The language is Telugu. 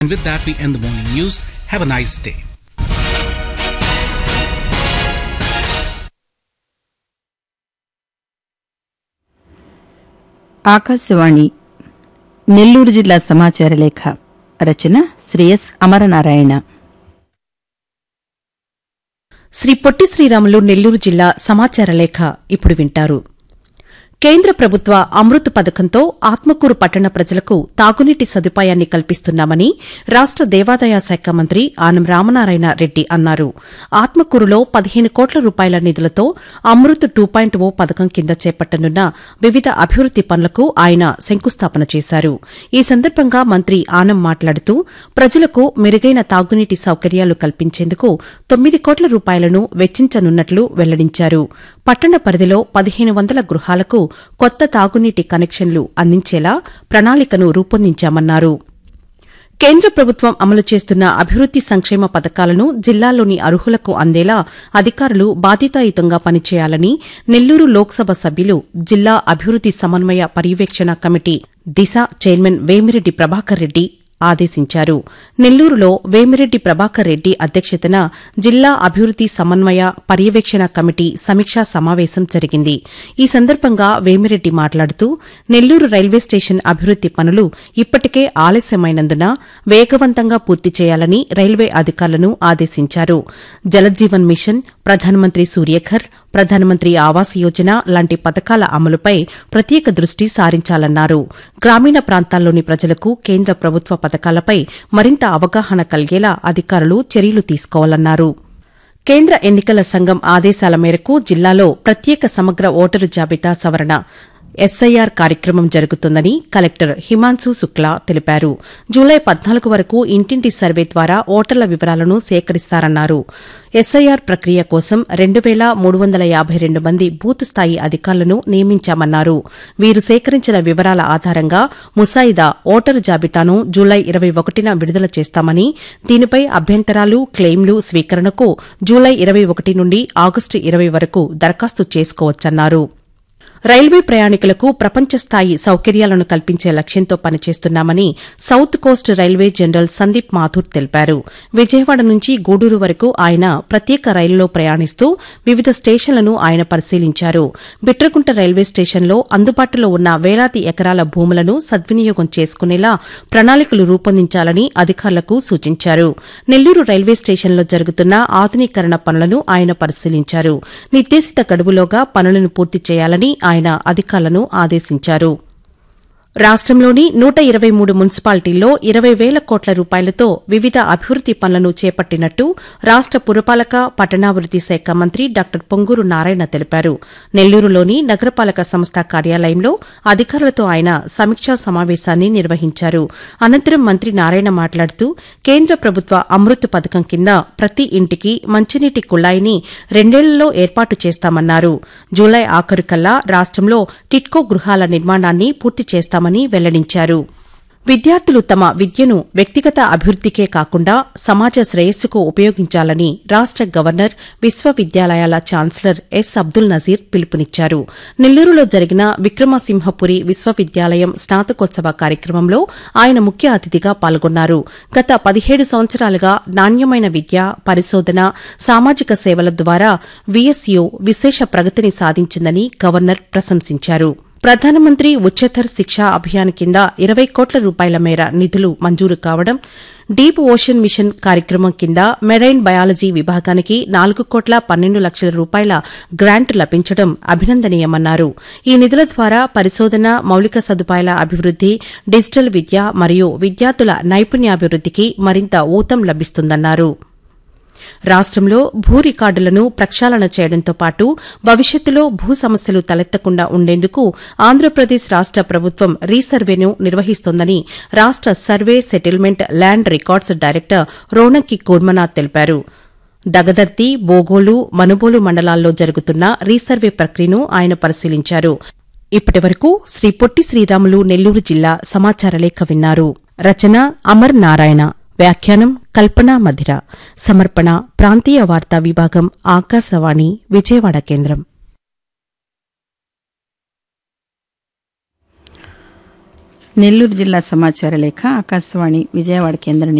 And with that, we end the morning news. Have a nice day. Akashvani Nellore జిల్లా సమాచార లేఖ రచన శ్రీ ఎస్ అమరనారాయణ శ్రీ పొట్టి శ్రీరాములు నెల్లూరు జిల్లా సమాచార లేఖ ఇప్పుడు వింటారు కేంద్ర ప్రభుత్వ అమృత్ పథకంతో ఆత్మకూరు పట్టణ ప్రజలకు తాగునీటి సదుపాయాన్ని కల్పిస్తున్నామని రాష్ట దేవాదాయ శాఖ మంత్రి ఆనం రామనారాయణ రెడ్డి అన్నారు ఆత్మకూరులో పదిహేను కోట్ల రూపాయల నిధులతో అమృత్ టూ పాయింట్ ఓ పథకం కింద చేపట్టనున్న వివిధ అభివృద్ది పనులకు ఆయన శంకుస్థాపన చేశారు ఈ సందర్భంగా మంత్రి ఆనం మాట్లాడుతూ ప్రజలకు మెరుగైన తాగునీటి సౌకర్యాలు కల్పించేందుకు తొమ్మిది కోట్ల రూపాయలను వెచ్చించనున్నట్లు వెల్లడించారు పట్టణ పరిధిలో పదిహేను వందల గృహాలకు కొత్త తాగునీటి కనెక్షన్లు అందించేలా ప్రణాళికను రూపొందించామన్నారు కేంద్ర ప్రభుత్వం అమలు చేస్తున్న అభివృద్ది సంక్షేమ పథకాలను జిల్లాలోని అర్హులకు అందేలా అధికారులు బాధ్యతాయుతంగా పనిచేయాలని నెల్లూరు లోక్సభ సభ్యులు జిల్లా అభివృద్ది సమన్వయ పర్యవేక్షణ కమిటీ దిశ చైర్మన్ వేమిరెడ్డి ప్రభాకర్ రెడ్డి ఆదేశించారు నెల్లూరులో వేమిరెడ్డి ప్రభాకర్ రెడ్డి అధ్యక్షతన జిల్లా అభివృద్ది సమన్వయ పర్యవేక్షణ కమిటీ సమీక్షా సమావేశం జరిగింది ఈ సందర్భంగా వేమిరెడ్డి మాట్లాడుతూ నెల్లూరు రైల్వే స్టేషన్ అభివృద్ది పనులు ఇప్పటికే ఆలస్యమైనందున వేగవంతంగా పూర్తి చేయాలని రైల్వే అధికారులను ఆదేశించారు జలజీవన్ మిషన్ ప్రధానమంత్రి సూర్యఘర్ ప్రధానమంత్రి ఆవాస్ యోజన లాంటి పథకాల అమలుపై ప్రత్యేక దృష్టి సారించాలన్నారు గ్రామీణ ప్రాంతాల్లోని ప్రజలకు కేంద్ర ప్రభుత్వ పథకాలపై మరింత అవగాహన కలిగేలా అధికారులు చర్యలు తీసుకోవాలన్నారు కేంద్ర ఎన్నికల సంఘం ఆదేశాల మేరకు జిల్లాలో ప్రత్యేక సమగ్ర ఓటరు జాబితా సవరణ ఎస్ఐఆర్ కార్యక్రమం జరుగుతుందని కలెక్టర్ హిమాన్సు శుక్లా తెలిపారు జూలై పద్నాలుగు వరకు ఇంటింటి సర్వే ద్వారా ఓటర్ల వివరాలను సేకరిస్తారన్నారు ఎస్ఐఆర్ ప్రక్రియ కోసం రెండు వేల మూడు వందల యాభై రెండు మంది బూత్ స్థాయి అధికారులను నియమించామన్నారు వీరు సేకరించిన వివరాల ఆధారంగా ముసాయిదా ఓటరు జాబితాను జూలై ఇరవై ఒకటిన విడుదల చేస్తామని దీనిపై అభ్యంతరాలు క్లెయిమ్లు స్వీకరణకు జూలై ఇరవై ఒకటి నుండి ఆగస్టు ఇరవై వరకు దరఖాస్తు చేసుకోవచ్చన్నారు రైల్వే ప్రయాణికులకు ప్రపంచ స్థాయి సౌకర్యాలను కల్పించే లక్ష్యంతో పనిచేస్తున్నామని south coast railway general Sandeep Mathur తెలిపారు విజయవాడ నుంచి గూడూరు వరకు ఆయన ప్రత్యేక రైలులో ప్రయాణిస్తూ వివిధ స్టేషన్లను ఆయన పరిశీలించారు బిట్రకుంట రైల్వే స్టేషన్లో అందుబాటులో ఉన్న వేలాది ఎకరాల భూములను సద్వినియోగం చేసుకునేలా ప్రణాళికలు రూపొందించాలని అధికారులకు సూచించారు నెల్లూరు రైల్వే స్టేషన్లో జరుగుతున్న ఆధునీకరణ పనులను ఆయన పరిశీలించారు నిర్దేశిత గడువులోగా పనులను పూర్తి చేయాలని ఆయన అధికారులను ఆదేశించారు రాష్టంలోని నూట ఇరవై మూడు మున్సిపాలిటీల్లో ఇరవై వేల కోట్ల రూపాయలతో వివిధ అభివృద్ది పనులను చేపట్టినట్టు రాష్ట పురపాలక పట్టణాభివృద్ది శాఖ మంత్రి డాక్టర్ పొంగూరు నారాయణ తెలిపారు నెల్లూరులోని నగరపాలక సంస్థ కార్యాలయంలో అధికారులతో ఆయన సమీక్షా సమావేశాన్ని నిర్వహించారు అనంతరం మంత్రి నారాయణ మాట్లాడుతూ కేంద్ర ప్రభుత్వ అమృత్ పథకం కింద ప్రతి ఇంటికి మంచినీటి కుళాయిని రెండేళ్లలో ఏర్పాటు చేస్తామన్నారు జూలై ఆఖరుకల్లా రాష్టంలో టిట్కో గృహాల నిర్మాణాన్ని పూర్తి చేస్తామని వెల్లడించారు విద్యార్థులు తమ విద్యను వ్యక్తిగత అభివృద్దికే కాకుండా సమాజ శ్రేయస్సుకు ఉపయోగించాలని రాష్ట గవర్నర్ విశ్వవిద్యాలయాల ఛాన్సలర్ ఎస్ అబ్దుల్ నజీర్ పిలుపునిచ్చారు నెల్లూరులో జరిగిన విక్రమసింహపురి విశ్వవిద్యాలయం స్నాతకోత్సవ కార్యక్రమంలో ఆయన ముఖ్య అతిథిగా పాల్గొన్నారు గత పదిహేడు సంవత్సరాలుగా నాణ్యమైన విద్య పరిశోధన సామాజిక సేవల ద్వారా విఎస్యు విశేష ప్రగతిని సాధించిందని గవర్నర్ ప్రశంసించారు ప్రధానమంత్రి ఉच्चतर శిక్షా అభియాన్ కింద ఇరవై కోట్ల రూపాయల మేర నిధులు మంజూరు కావడం డీప్ ఓషన్ మిషన్ కార్యక్రమం కింద మెరైన్ బయాలజీ విభాగానికి నాలుగు కోట్ల పన్నెండు లక్షల రూపాయల గ్రాంట్ లభించడం అభినందనీయమన్నారు ఈ నిధుల ద్వారా పరిశోధన మౌలిక సదుపాయాల అభివృద్ది డిజిటల్ విద్య మరియు విద్యార్థుల నైపుణ్యాభివృద్దికి మరింత ఊతం లభిస్తుందన్నారు రాష్టంలో భూ రికార్డులను ప్రక్షాళన చేయడంతో పాటు భవిష్యత్తులో భూ సమస్యలు తలెత్తకుండా ఉండేందుకు ఆంధ్రప్రదేశ్ రాష్ట ప్రభుత్వం రీసర్వేను నిర్వహిస్తోందని రాష్ట survey settlement land records director Ronanki Kurmanath తెలిపారు దగదర్తి బోగోలు మనుబోలు మండలాల్లో జరుగుతున్న రీసర్వే ప్రక్రియను ఆయన పరిశీలించారు ఇప్పటి వరకు శ్రీ పొట్టి శ్రీరాములు నెల్లూరు జిల్లా సమాచార లేఖ విన్నారు రచన అమర్ నారాయణ వ్యాఖ్యానం కల్పనా మధిర సమర్పణ ప్రాంతీయ వార్తా విభాగం ఆకాశవాణి విజయవాడ కేంద్రం నెల్లూరు జిల్లా సమాచార లేఖ ఆకాశవాణి విజయవాడ కేంద్రం